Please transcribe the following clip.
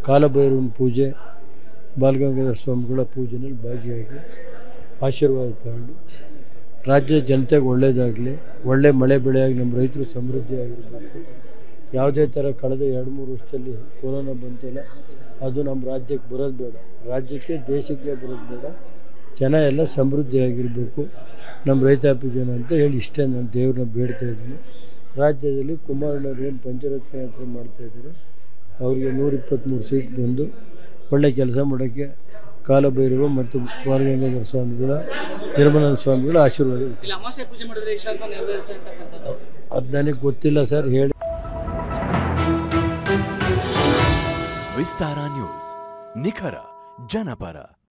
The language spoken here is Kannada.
ಕಾಲಭೈರವನ ಪೂಜೆ ಬಾಲಗಂಗಾಧರ ಸ್ವಾಮಿಗಳ ಪೂಜೆಯಲ್ಲಿ ಭಾಗಿಯಾಗಿ ಆಶೀರ್ವಾದ ತಗೊಂಡು ರಾಜ್ಯ ಜನತೆಗೆ ಒಳ್ಳೆಯದಾಗಲಿ ಒಳ್ಳೆ ಮಳೆ ಬೆಳೆಯಾಗಿ ನಮ್ಮ ರೈತರು ಸಮೃದ್ಧಿಯಾಗಿರಬೇಕು ಯಾವುದೇ ಥರ ಕಳೆದ ಎರಡು ಮೂರು ವರ್ಷದಲ್ಲಿ ಕೊರೋನಾ ಬಂತಲ್ಲ ಅದು ನಮ್ಮ ರಾಜ್ಯಕ್ಕೆ ಬರೋದು ಬೇಡ ರಾಜ್ಯಕ್ಕೆ ದೇಶಕ್ಕೆ ಬರೋದು ಬೇಡ ಜನ ಎಲ್ಲ ಸಮೃದ್ಧಿಯಾಗಿರಬೇಕು ನಮ್ಮ ರೈತಾಪಿ ಜನ ಅಂತ ಹೇಳಿ ಇಷ್ಟೇ ನಾನು ದೇವ್ರನ್ನ ಬೇಡ್ತಾ ಇದ್ದೀನಿ ರಾಜ್ಯದಲ್ಲಿ ಕುಮಾರಣ್ಣವ್ರು ಏನು ಪಂಚರತ್ನ ಯಾತ್ರೆ ಮಾಡ್ತಾ ಇದ್ದಾರೆ ಅವರಿಗೆ ನೂರ ಇಪ್ಪತ್ತ್ಮೂರು ಸೀಟ್ ಬಂದು ಒಳ್ಳೆ ಕೆಲಸ ಮಾಡೋಕ್ಕೆ ಕಾಲಭೈರವ ಮತ್ತು ಬಾಲಗಂಗಾಧರ ಸ್ವಾಮಿಗಳ ನಿರ್ಮಲಾನಂದ ಸ್ವಾಮಿಗಳ ಆಶೀರ್ವಾದ ಇದೆ. ಇಲ್ಲಿ ಅಮಾವಾಸ್ಯೆ ಪೂಜೆ ಮಾಡಿದ್ರೆ ಇಷ್ಟಾರ್ಥ ನೆರವೇರುತ್ತೆ ಅಂತಕ್ಕಂಥದ್ದು ಅದು ನನಗೆ ಗೊತ್ತಿಲ್ಲ ಸರ್ ಹೇಳಿ ವಿಸ್ತಾರ ನ್ಯೂಸ್ ನಿಖರ ಜನಪರ